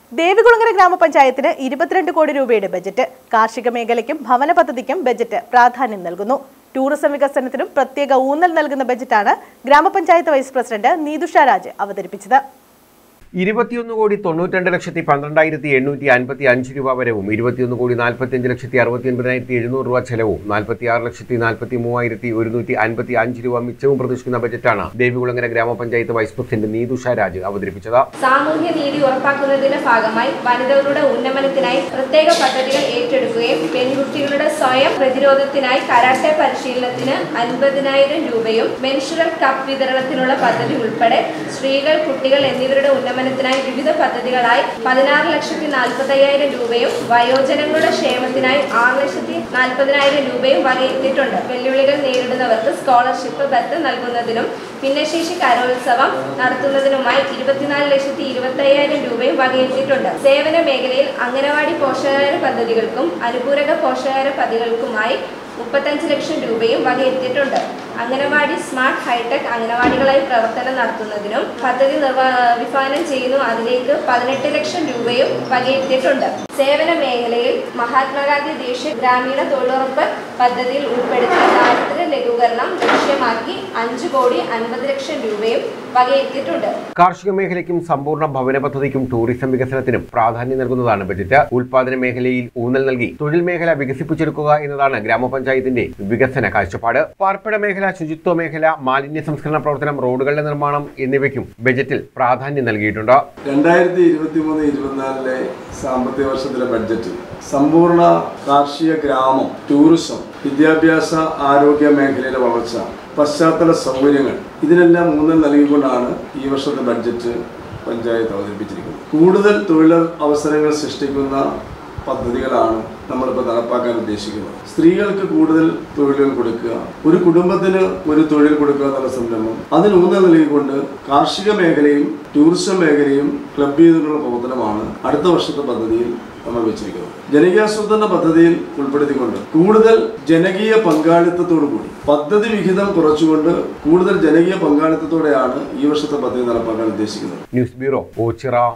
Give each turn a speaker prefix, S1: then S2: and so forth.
S1: ദേവികുളങ്ങര ഗ്രാമപഞ്ചായത്തിന് ഇരുപത്തിരണ്ട് കോടി രൂപയുടെ ബജറ്റ് കാർഷിക മേഖലയ്ക്കും ഭവന പദ്ധതിക്കും ബജറ്റ് പ്രാധാന്യം നൽകുന്നു ടൂറിസം വികസനത്തിനും പ്രത്യേക ഊന്നൽ നൽകുന്ന ബജറ്റാണ് ഗ്രാമപഞ്ചായത്ത് വൈസ് പ്രസിഡന്റ് നീതുഷ രാജ് അവതരിപ്പിച്ചത്
S2: ഇരുപത്തിയൊന്ന് കോടി തൊണ്ണൂറ്റിരണ്ട് ലക്ഷത്തി പന്ത്രണ്ടായിരത്തി എണ്ണൂറ്റി അൻപത്തി അഞ്ച് രൂപ വരവും ഇരുപത്തിയൊന്ന് കോടി നാൽപ്പത്തി അഞ്ച് ലക്ഷത്തി അറുപത്തി ഒൻപതിനായിരത്തി എഴുന്നൂറ് രൂപ ചെലവും നാൽപ്പത്തി ആറ് ലക്ഷത്തി നാൽപ്പത്തി മൂവായിരത്തി ഒരുന്നൂറ്റി അൻപത്തി അഞ്ച് രൂപ മിച്ചവും പ്രതീക്ഷിക്കുന്ന ബജറ്റാണ് ദേവികുളങ്ങര ഗ്രാമപഞ്ചായത്ത് വൈസ് പ്രസിഡന്റ് നീതുഷ രാജ് അവതരിപ്പിച്ചത്
S3: സാമൂഹ്യ നീതി ഉറപ്പാക്കുന്നതിന്റെ ഭാഗമായി വനിതകളുടെ ഉന്നമനത്തിനായി പ്രത്യേക പദ്ധതികൾ ഏറ്റെടുക്കുകയും പെൺകുട്ടികളുടെ സ്വയം പ്രതിരോധത്തിനായി കരാട്ടെ പരിശീലനത്തിന് അൻപതിനായിരം രൂപയും മെൻഷുറൽ കപ്പ് വിതരണത്തിനുള്ള പദ്ധതി ഉൾപ്പെടെ സ്ത്രീകൾ കുട്ടികൾ എന്നിവരുടെ ഉന്നമനത്തിനായി വിവിധ പദ്ധതികളായി പതിനാറ് ലക്ഷത്തി നാൽപ്പത്തയ്യായിരം രൂപയും വയോജനങ്ങളുടെ ക്ഷേമത്തിനായി ആറ് ലക്ഷത്തി നാൽപ്പതിനായിരം രൂപയും വകയിരുത്തിയിട്ടുണ്ട് വെല്ലുവിളികൾ നേരിടുന്നവർക്ക് സ്കോളർഷിപ്പ് ബത്ത് നൽകുന്നതിനും ഭിന്നശേഷി കലോത്സവം നടത്തുന്നതിനുമായി ഇരുപത്തിനാല് ലക്ഷത്തി ഇരുപത്തയ്യായിരം രൂപയും വകയിരുത്തിയിട്ടുണ്ട് സേവന മേഖലയിൽ അംഗനവാടി പോഷകാഹാര പദ്ധതികൾക്കും അനുപൂരക പോഷകാഹാര പദ്ധതികൾക്കുമായി മുപ്പത്തഞ്ച് ലക്ഷം രൂപയും വകയിരുത്തിയിട്ടുണ്ട് അംഗനവാടി സ്മാർട്ട് ഹൈടെക് അംഗനവാടികളായി പ്രവർത്തനം നടത്തുന്നതിനും പദ്ധതി നിർവ വിഭാവനം ചെയ്യുന്നു അതിലേക്ക് പതിനെട്ട് ലക്ഷം രൂപയും വകയിരുത്തിയിട്ടുണ്ട് സേവന മേഖലയിൽ മഹാത്മാഗാന്ധി ദേശീയ ഗ്രാമീണ തൊഴിലുറപ്പ് പദ്ധതിയിൽ ഉൾപ്പെടുത്തി ദാരിദ്ര്യ ലഘൂകരണം ലക്ഷ്യമാക്കി അഞ്ച് കോടി അൻപത് ലക്ഷം രൂപയും വകയിരുത്തിയിട്ടുണ്ട്
S2: കാർഷിക മേഖലയ്ക്കും സമ്പൂർണ്ണ ഭവന പദ്ധതിക്കും ടൂറിസം വികസനത്തിനും പ്രാധാന്യം നൽകുന്നതാണ് ബജറ്റ് ഉൽപാദന മേഖലയിൽ ഊന്നൽ നൽകി തൊഴിൽ മേഖല വികസിപ്പിച്ചെടുക്കുക എന്നതാണ് ഗ്രാമപഞ്ചായത്തിന്റെ വികസന കാഴ്ചപ്പാട് പാർപ്പിട മേഖല ശുചിത്വ മേഖല മാലിന്യ സംസ്കരണ പ്രവർത്തനം റോഡുകളുടെ നിർമ്മാണം എന്നിവയ്ക്കും ബജറ്റിൽ പ്രാധാന്യം നൽകിയിട്ടുണ്ട്
S4: രണ്ടായിരത്തി ഇരുപത്തി മൂന്ന് ഇരുപത്തിനാലിലെ സാമ്പത്തിക വർഷത്തിലെ ബഡ്ജറ്റ് സമ്പൂർണ്ണ കാർഷിക ഗ്രാമം ടൂറിസം വിദ്യാഭ്യാസ ആരോഗ്യ മേഖലയിലെ വളർച്ച പശ്ചാത്തല സൗകര്യങ്ങൾ ഇതിനെല്ലാം ഊന്നൽ നൽകിക്കൊണ്ടാണ് ഈ വർഷത്തെ ബഡ്ജറ്റ് പഞ്ചായത്ത് അവതരിപ്പിച്ചിരിക്കുന്നത് കൂടുതൽ തൊഴിൽ അവസരങ്ങൾ സൃഷ്ടിക്കുന്ന പദ്ധതികളാണ് നമ്മളിപ്പോൾ നടപ്പാക്കാൻ ഉദ്ദേശിക്കുന്നത് സ്ത്രീകൾക്ക് കൂടുതൽ തൊഴിലുകൾ കൊടുക്കുക ഒരു കുടുംബത്തിന് ഒരു തൊഴിൽ കൊടുക്കുക എന്നുള്ള സംരംഭം അതിന് ഊന്നൽ നൽകിക്കൊണ്ട് കാർഷിക മേഖലയും ടൂറിസം മേഖലയും ക്ലബ് ചെയ്തിട്ടുള്ള പ്രവർത്തനമാണ് അടുത്ത വർഷത്തെ പദ്ധതിയിൽ നമ്മൾ വെച്ചിരിക്കുന്നത് ജനകീയാസൂത്രണ പദ്ധതിയിൽ ഉൾപ്പെടുത്തിക്കൊണ്ട് കൂടുതൽ ജനകീയ പങ്കാളിത്തത്തോടു കൂടി പദ്ധതി വിഹിതം കുറച്ചുകൊണ്ട് കൂടുതൽ ജനകീയ പങ്കാളിത്തത്തോടെയാണ് ഈ വർഷത്തെ പദ്ധതി നടപ്പാക്കാൻ ഉദ്ദേശിക്കുന്നത്
S2: ന്യൂസ് ബ്യൂറോ ഓച്ചിറ